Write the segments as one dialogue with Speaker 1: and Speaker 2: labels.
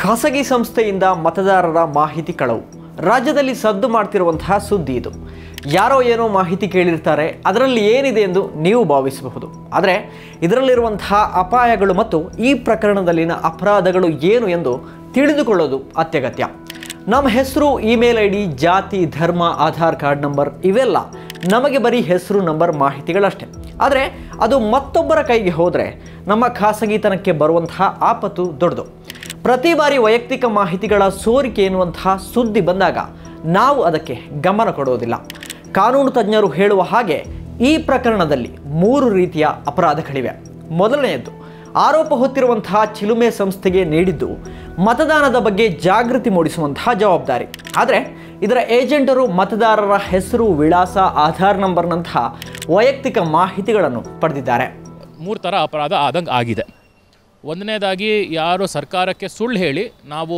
Speaker 1: ಖಾಸಗಿ ಸಂಸ್ಥೆಯಿಂದ ಮತದಾರರ ಮಾಹಿತಿ ಕಳವು ರಾಜ್ಯದಲ್ಲಿ ಸದ್ದು ಮಾಡ್ತಿರುವಂತಹ ಸುದ್ದಿ ಇದು ಯಾರೋ ಏನೋ ಮಾಹಿತಿ ಕೇಳಿರ್ತಾರೆ ಅದರಲ್ಲಿ ಏನಿದೆ ಎಂದು ನೀವು ಭಾವಿಸಬಹುದು ಆದರೆ ಇದರಲ್ಲಿರುವಂತಹ ಅಪಾಯಗಳು ಮತ್ತು ಈ ಪ್ರಕರಣದಲ್ಲಿನ ಅಪರಾಧಗಳು ಏನು ಎಂದು ತಿಳಿದುಕೊಳ್ಳೋದು ಅತ್ಯಗತ್ಯ ನಮ್ಮ ಹೆಸರು ಇಮೇಲ್ ಐ ಡಿ ಜಾತಿ ಧರ್ಮ ಆಧಾರ್ ಕಾರ್ಡ್ ನಂಬರ್ ಇವೆಲ್ಲ ನಮಗೆ ಬರೀ ಹೆಸರು ನಂಬರ್ ಮಾಹಿತಿಗಳಷ್ಟೇ ಆದರೆ ಅದು ಮತ್ತೊಬ್ಬರ ಕೈಗೆ ಹೋದರೆ ನಮ್ಮ ಖಾಸಗಿತನಕ್ಕೆ ಬರುವಂತಹ ಆಪತ್ತು ದೊಡ್ಡದು ಪ್ರತಿ ಬಾರಿ ವೈಯಕ್ತಿಕ ಮಾಹಿತಿಗಳ ಸೋರಿಕೆ ಎನ್ನುವಂತಹ ಸುದ್ದಿ ಬಂದಾಗ ನಾವು ಅದಕ್ಕೆ ಗಮನ ಕೊಡೋದಿಲ್ಲ ಕಾನೂನು ತಜ್ಞರು ಹೇಳುವ ಹಾಗೆ ಈ ಪ್ರಕರಣದಲ್ಲಿ ಮೂರು ರೀತಿಯ ಅಪರಾಧಗಳಿವೆ ಮೊದಲನೆಯದ್ದು ಆರೋಪ ಹೊತ್ತಿರುವಂತಹ ಚಿಲುಮೆ ಸಂಸ್ಥೆಗೆ ನೀಡಿದ್ದು ಮತದಾನದ ಬಗ್ಗೆ ಜಾಗೃತಿ ಮೂಡಿಸುವಂತಹ ಜವಾಬ್ದಾರಿ ಆದರೆ ಇದರ ಏಜೆಂಟರು ಮತದಾರರ ಹೆಸರು ವಿಳಾಸ ಆಧಾರ್ ನಂಬರ್ನಂತಹ ವೈಯಕ್ತಿಕ ಮಾಹಿತಿಗಳನ್ನು ಪಡೆದಿದ್ದಾರೆ
Speaker 2: ಮೂರು ಥರ ಅಪರಾಧ ಆದಂಗೆ ಆಗಿದೆ ಒಂದನೇದಾಗಿ ಯಾರು ಸರ್ಕಾರಕ್ಕೆ ಸುಳ್ಳು ಹೇಳಿ ನಾವು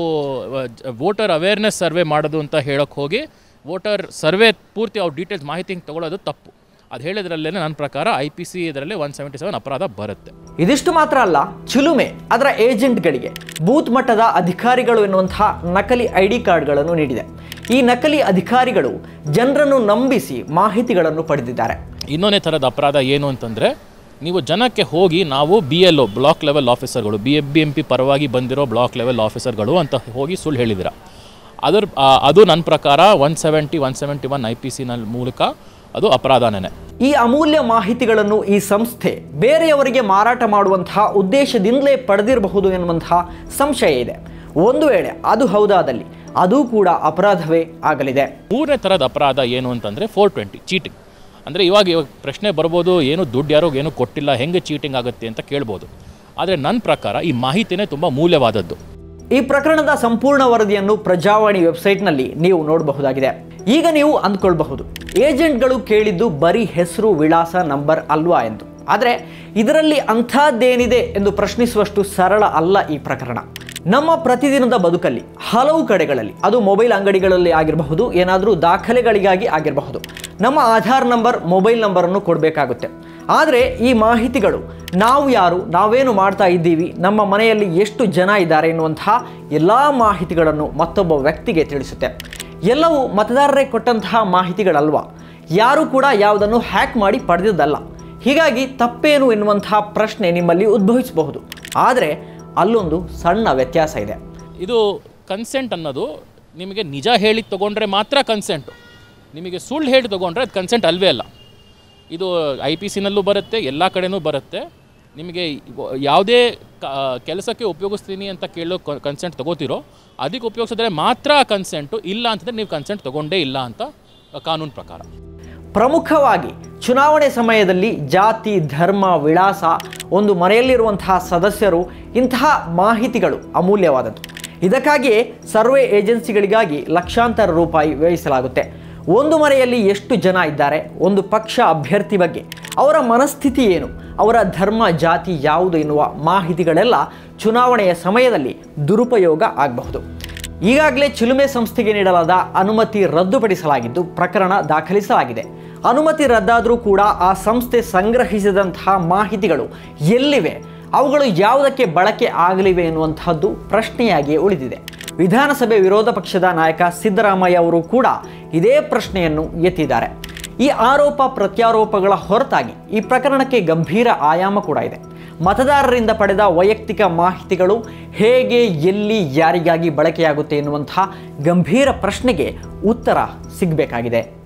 Speaker 2: ವೋಟರ್ ಅವೇರ್ನೆಸ್ ಸರ್ವೆ ಮಾಡೋದು ಅಂತ ಹೇಳೋಕ್ಕೆ ಹೋಗಿ ವೋಟರ್ ಸರ್ವೆ ಪೂರ್ತಿ ಅವ್ರ ಡೀಟೇಲ್ಸ್ ಮಾಹಿತಿ ಹಿಂಗೆ ತೊಗೊಳೋದು ತಪ್ಪು ಅದು ಹೇಳಿದ್ರಲ್ಲೇ ನನ್ನ ಪ್ರಕಾರ ಐ ಪಿ ಸಿ ಇದರಲ್ಲಿ ಒನ್ ಸೆವೆಂಟಿ ಸೆವೆನ್ ಅಪರಾಧ ಬರುತ್ತೆ
Speaker 1: ಇದಿಷ್ಟು ಮಾತ್ರ ಅಲ್ಲ ಚಿಲುಮೆ ಅದರ ಏಜೆಂಟ್ಗಳಿಗೆ ಬೂತ್ ಮಟ್ಟದ ಅಧಿಕಾರಿಗಳು ಎನ್ನುವಂತಹ ನಕಲಿ ಐ ಡಿ ಕಾರ್ಡ್ಗಳನ್ನು ನೀಡಿದೆ ಈ ನಕಲಿ ಅಧಿಕಾರಿಗಳು ಜನರನ್ನು ನಂಬಿಸಿ ಮಾಹಿತಿಗಳನ್ನು ಪಡೆದಿದ್ದಾರೆ
Speaker 2: ಇನ್ನೊಂದೇ ಥರದ ಅಪರಾಧ ಏನು ಅಂತಂದರೆ ನೀವು ಜನಕ್ಕೆ ಹೋಗಿ ನಾವು B L O block level ಆಫೀಸರ್ಗಳು B F B M P ಪರವಾಗಿ ಬಂದಿರೋ ಬ್ಲಾಕ್ ಲೆವೆಲ್ ಆಫೀಸರ್ಗಳು ಅಂತ ಹೋಗಿ ಸುಳ್ಳು ಹೇಳಿದ್ದೀರ ಅದರ ಆ, ಅದು ನನ್ನ ಪ್ರಕಾರ one seventy one seventy one I P ಸಿನ ಮೂಲಕ ಅದು ಅಪರಾಧನೇ
Speaker 1: ಈ ಅಮೂಲ್ಯ ಮಾಹಿತಿಗಳನ್ನು ಈ ಸಂಸ್ಥೆ ಬೇರೆಯವರಿಗೆ ಮಾರಾಟ ಮಾಡುವಂತಹ ಉದ್ದೇಶದಿಂದಲೇ ಪಡೆದಿರಬಹುದು ಎನ್ನುವಂತಹ ಸಂಶಯ ಇದೆ ಒಂದು ವೇಳೆ ಅದು ಹೌದಾದಲ್ಲಿ ಅದು ಕೂಡ ಅಪರಾಧವೇ ಆಗಲಿದೆ
Speaker 2: ಮೂರನೇ ಥರದ ಅಪರಾಧ ಏನು ಅಂತಂದರೆ ಫೋರ್ ಟ್ವೆಂಟಿ ಚೀಟಿಂಗ್ ಅಂದರೆ ಇವಾಗ ಇವಾಗ ಪ್ರಶ್ನೆ ಬರ್ಬೋದು ಏನು ದುಡ್ಡು ಯಾರೋ ಏನು ಕೊಟ್ಟಿಲ್ಲ ಹೆಂಗೆ ಚೀಟಿಂಗ್ ಆಗುತ್ತೆ ಅಂತ ಕೇಳ್ಬೋದು ಆದರೆ ನನ್ನ ಪ್ರಕಾರ ಈ ಮಾಹಿತಿನೇ ತುಂಬ ಮೂಲ್ಯವಾದದ್ದು
Speaker 1: ಈ ಪ್ರಕರಣದ ಸಂಪೂರ್ಣ ವರದಿಯನ್ನು ಪ್ರಜಾವಾಣಿ ವೆಬ್ಸೈಟ್ನಲ್ಲಿ ನೀವು ನೋಡಬಹುದಾಗಿದೆ ಈಗ ನೀವು ಅಂದ್ಕೊಳ್ಬಹುದು ಏಜೆಂಟ್ಗಳು ಕೇಳಿದ್ದು ಬರೀ ಹೆಸರು ವಿಳಾಸ ನಂಬರ್ ಅಲ್ವಾ ಎಂದು ಆದರೆ ಇದರಲ್ಲಿ ಅಂಥದ್ದೇನಿದೆ ಎಂದು ಪ್ರಶ್ನಿಸುವಷ್ಟು ಸರಳ ಅಲ್ಲ ಈ ಪ್ರಕರಣ ನಮ್ಮ ಪ್ರತಿದಿನದ ಬದುಕಲ್ಲಿ ಹಲವು ಕಡೆಗಳಲ್ಲಿ ಅದು ಮೊಬೈಲ್ ಅಂಗಡಿಗಳಲ್ಲಿ ಆಗಿರಬಹುದು ಏನಾದರೂ ದಾಖಲೆಗಳಿಗಾಗಿ ಆಗಿರಬಹುದು ನಮ್ಮ ಆಧಾರ್ ನಂಬರ್ ಮೊಬೈಲ್ ನಂಬರನ್ನು ಕೊಡಬೇಕಾಗುತ್ತೆ ಆದರೆ ಈ ಮಾಹಿತಿಗಳು ನಾವು ಯಾರು ನಾವೇನು ಮಾಡ್ತಾ ಇದ್ದೀವಿ ನಮ್ಮ ಮನೆಯಲ್ಲಿ ಎಷ್ಟು ಜನ ಇದ್ದಾರೆ ಎನ್ನುವಂತಹ ಎಲ್ಲ ಮಾಹಿತಿಗಳನ್ನು ಮತ್ತೊಬ್ಬ ವ್ಯಕ್ತಿಗೆ ತಿಳಿಸುತ್ತೆ ಎಲ್ಲವೂ ಮತದಾರರೇ ಕೊಟ್ಟಂತಹ ಮಾಹಿತಿಗಳಲ್ವಾ ಯಾರು ಕೂಡ ಯಾವುದನ್ನು ಹ್ಯಾಕ್ ಮಾಡಿ ಪಡೆದಿದ್ದಲ್ಲ ಹೀಗಾಗಿ ತಪ್ಪೇನು ಎನ್ನುವಂತಹ ಪ್ರಶ್ನೆ ನಿಮ್ಮಲ್ಲಿ ಉದ್ಭವಿಸಬಹುದು ಆದರೆ ಅಲ್ಲೊಂದು ಸಣ್ಣ ವ್ಯತ್ಯಾಸ ಇದೆ
Speaker 2: ಇದು ಕನ್ಸೆಂಟ್ ಅನ್ನೋದು ನಿಮಗೆ ನಿಜ ಹೇಳಿ ತೊಗೊಂಡ್ರೆ ಮಾತ್ರ ಕನ್ಸೆಂಟು ನಿಮಗೆ ಸುಳ್ಳು ಹೇಳಿ ತೊಗೊಂಡ್ರೆ ಅದು ಕನ್ಸೆಂಟ್ ಅಲ್ವೇ ಅಲ್ಲ ಇದು ಐ ಪಿ ಸಿನಲ್ಲೂ ಬರುತ್ತೆ ಎಲ್ಲ ಕಡೆನೂ ಬರುತ್ತೆ ನಿಮಗೆ ಇವ- ಯಾವುದೇ ಕೆಲಸಕ್ಕೆ ಉಪಯೋಗಿಸ್ತೀನಿ ಅಂತ ಕೇಳೋ ಕನ್ಸೆಂಟ್ ತೊಗೋತಿರೋ ಅದಕ್ಕೆ ಉಪಯೋಗಿಸಿದ್ರೆ ಮಾತ್ರ ಕನ್ಸೆಂಟು ಇಲ್ಲ ಅಂತಂದರೆ ನೀವು ಕನ್ಸೆಂಟ್ ತೊಗೊಂಡೇ ಇಲ್ಲ ಅಂತ ಕಾನೂನು ಪ್ರಕಾರ
Speaker 1: ಪ್ರಮುಖವಾಗಿ ಚುನಾವಣೆ ಸಮಯದಲ್ಲಿ ಜಾತಿ ಧರ್ಮ ವಿಳಾಸ ಒಂದು ಮನೆಯಲ್ಲಿರುವಂತಹ ಸದಸ್ಯರು ಇಂತಹ ಮಾಹಿತಿಗಳು ಅಮೂಲ್ಯವಾದದ್ದು ಇದಕ್ಕಾಗಿಯೇ ಸರ್ವೆ ಏಜೆನ್ಸಿಗಳಿಗಾಗಿ ಲಕ್ಷಾಂತರ ರೂಪಾಯಿ ವ್ಯಯಿಸಲಾಗುತ್ತೆ ಒಂದು ಮನೆಯಲ್ಲಿ ಎಷ್ಟು ಜನ ಇದ್ದಾರೆ ಒಂದು ಪಕ್ಷ ಅಭ್ಯರ್ಥಿ ಬಗ್ಗೆ ಅವರ ಮನಸ್ಥಿತಿ ಏನು ಅವರ ಧರ್ಮ ಜಾತಿ ಯಾವುದು ಎನ್ನುವ ಮಾಹಿತಿಗಳೆಲ್ಲ ಚುನಾವಣೆಯ ಸಮಯದಲ್ಲಿ ದುರುಪಯೋಗ ಆಗಬಹುದು ಈಗಾಗಲೇ ಚಿಲುಮೆ ಸಂಸ್ಥೆಗೆ ನೀಡಲಾದ ಅನುಮತಿ ರದ್ದುಪಡಿಸಲಾಗಿದ್ದು ಪ್ರಕರಣ ದಾಖಲಿಸಲಾಗಿದೆ ಅನುಮತಿ ರದ್ದಾದರೂ ಕೂಡ ಆ ಸಂಸ್ಥೆ ಸಂಗ್ರಹಿಸಿದಂತಹ ಮಾಹಿತಿಗಳು ಎಲ್ಲಿವೆ ಅವುಗಳು ಯಾವುದಕ್ಕೆ ಬಳಕೆ ಆಗಲಿವೆ ಎನ್ನುವಂತಹದ್ದು ಪ್ರಶ್ನೆಯಾಗಿಯೇ ಉಳಿದಿದೆ ವಿಧಾನಸಭೆ ವಿರೋಧ ಪಕ್ಷದ ನಾಯಕ ಸಿದ್ದರಾಮಯ್ಯ ಅವರು ಕೂಡ ಇದೇ ಪ್ರಶ್ನೆಯನ್ನು ಎತ್ತಿದ್ದಾರೆ ಈ ಆರೋಪ ಪ್ರತ್ಯಾರೋಪಗಳ ಹೊರತಾಗಿ ಈ ಪ್ರಕರಣಕ್ಕೆ ಗಂಭೀರ ಆಯಾಮ ಕೂಡ ಇದೆ ಮತದಾರರಿಂದ ಪಡೆದ ವೈಯಕ್ತಿಕ ಮಾಹಿತಿಗಳು ಹೇಗೆ ಎಲ್ಲಿ ಯಾರಿಗಾಗಿ ಬಳಕೆಯಾಗುತ್ತೆ ಎನ್ನುವಂತಹ ಗಂಭೀರ ಪ್ರಶ್ನೆಗೆ ಉತ್ತರ ಸಿಗಬೇಕಾಗಿದೆ